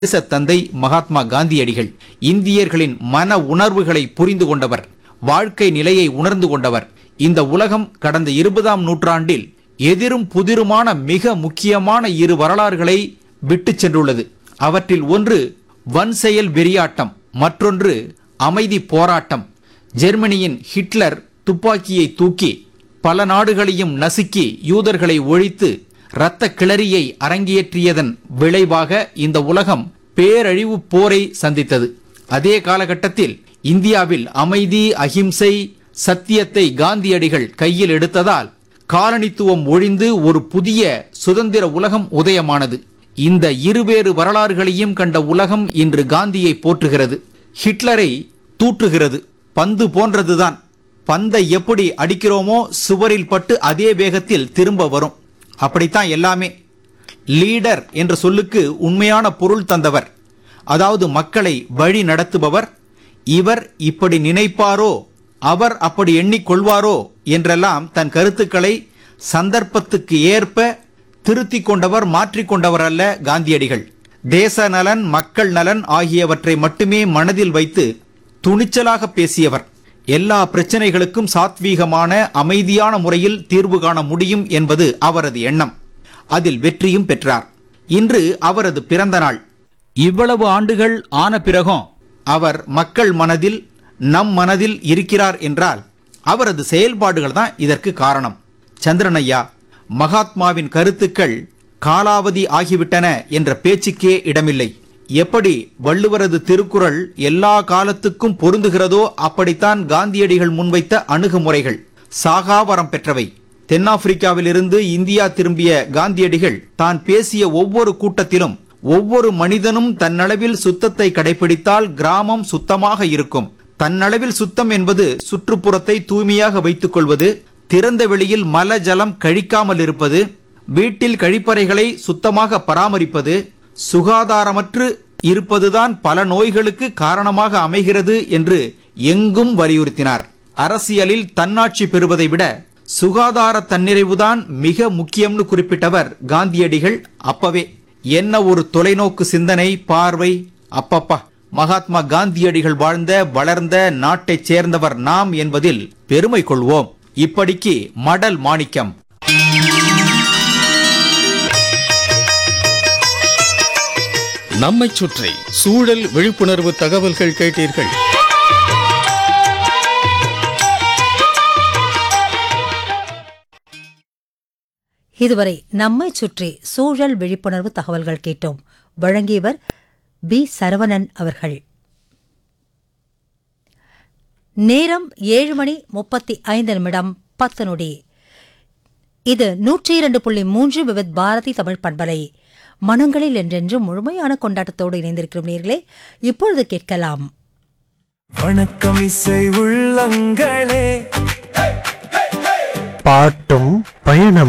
தேசத் தந்தை மகாத்மா காந்தியடிகள் இந்தியர்களின் மன உணர்வுகளை புரிந்து கொண்டவர் வாழ்க்கை நிலையை உணர்ந்து கொண்டவர் இந்த உலகம் கடந்த இருபதாம் நூற்றாண்டில் எதிரும் புதிருமான மிக முக்கியமான இரு வரலாறுகளை விட்டுச் சென்றுள்ளது அவற்றில் ஒன்று வன்செயல் வெறியாட்டம் மற்றொன்று அமைதி போராட்டம் ஜெர்மனியின் ஹிட்லர் துப்பாக்கியை தூக்கி பல நாடுகளையும் நசுக்கி யூதர்களை ஒழித்து இரத்த கிளறியை அரங்கேற்றியதன் விளைவாக இந்த உலகம் பேரழிவு போரை சந்தித்தது அதே காலகட்டத்தில் இந்தியாவில் அமைதி அகிம்சை சத்தியத்தை காந்தியடிகள் கையில் எடுத்ததால் காலனித்துவம் ஒழிந்து ஒரு புதிய சுதந்திர உலகம் உதயமானது இந்த இருவேறு வரலாறுகளையும் கண்ட உலகம் இன்று காந்தியை போற்றுகிறது ஹிட்லரை தூற்றுகிறது பந்து போன்றதுதான் பந்தை எப்படி அடிக்கிறோமோ சுவரில் பட்டு அதே வேகத்தில் திரும்ப வரும் அப்படித்தான் எல்லாமே லீடர் என்ற சொல்லுக்கு உண்மையான பொருள் தந்தவர் அதாவது மக்களை வழி நடத்துபவர் இவர் இப்படி நினைப்பாரோ அவர் அப்படி எண்ணிக்கொள்வாரோ என்றெல்லாம் தன் கருத்துக்களை சந்தர்ப்பத்துக்கு ஏற்ப திருத்திக் கொண்டவர் மாற்றிக்கொண்டவர் அல்ல காந்தியடிகள் தேச நலன் மக்கள் நலன் ஆகியவற்றை மட்டுமே மனதில் வைத்து துணிச்சலாக பேசியவர் எல்லா பிரச்சனைகளுக்கும் சாத்வீகமான அமைதியான முறையில் தீர்வு காண முடியும் என்பது அவரது எண்ணம் அதில் வெற்றியும் பெற்றார் இன்று அவரது பிறந்த நாள் இவ்வளவு ஆண்டுகள் ஆன பிறகும் அவர் மக்கள் மனதில் நம் மனதில் இருக்கிறார் என்றால் அவரது செயல்பாடுகள் தான் இதற்கு காரணம் சந்திரனையா மகாத்மாவின் கருத்துக்கள் காலாவதி ஆகிவிட்டன என்ற பேச்சுக்கே இடமில்லை எப்படி வள்ளுவரது திருக்குறள் எல்லா காலத்துக்கும் பொருந்துகிறதோ அப்படித்தான் காந்தியடிகள் முன்வைத்த அணுகுமுறைகள் சாகாவரம் பெற்றவை தென்னாப்பிரிக்காவிலிருந்து இந்தியா திரும்பிய காந்தியடிகள் தான் பேசிய ஒவ்வொரு கூட்டத்திலும் ஒவ்வொரு மனிதனும் தன்னளவில் சுத்தத்தை கடைபிடித்தால் கிராமம் சுத்தமாக இருக்கும் தன்னளவில் சுத்தம் என்பது சுற்றுப்புறத்தை தூய்மையாக வைத்துக் கொள்வது திறந்த வெளியில் மல ஜலம் கழிக்காமல் இருப்பது வீட்டில் கழிப்பறைகளை சுத்தமாக பராமரிப்பது சுகாதாரமற்று இருப்பதுதான் பல நோய்களுக்கு காரணமாக அமைகிறது என்று எங்கும் வலியுறுத்தினார் அரசியலில் தன்னாட்சி பெறுவதை விட சுகாதார தன்னிறைவுதான் மிக முக்கியம்னு குறிப்பிட்டவர் காந்தியடிகள் அப்பவே என்ன ஒரு தொலைநோக்கு சிந்தனை பார்வை அப்பப்பா மகாத்மா காந்தியடிகள் வாழ்ந்த வளர்ந்த நாட்டைச் சேர்ந்தவர் நாம் என்பதில் பெருமை கொள்வோம் இப்படிக்கு மடல் மாணிக்கம் நம்மைச் சுற்றி சூழல் விழிப்புணர்வு தகவல்கள் கேட்டீர்கள் இதுவரை நம்மை சுற்றி சூழல் விழிப்புணர்வு தகவல்கள் கேட்டோம் வழங்கியவர் பி சரவணன் அவர்கள் நேரம் ஏழு மணி முப்பத்தி ஐந்து நிமிடம் பத்து நொடி இது நூற்றி இரண்டு புள்ளி மூன்று விவித் பாரதி தமிழ் பண்பலை மனங்களில் என்றென்று முழுமையான கொண்டாட்டத்தோடு இணைந்திருக்கிறோம் நேர்களே இப்பொழுது கேட்கலாம் வணக்கம் இசை உள்ளங்களே பாட்டும் பயணம்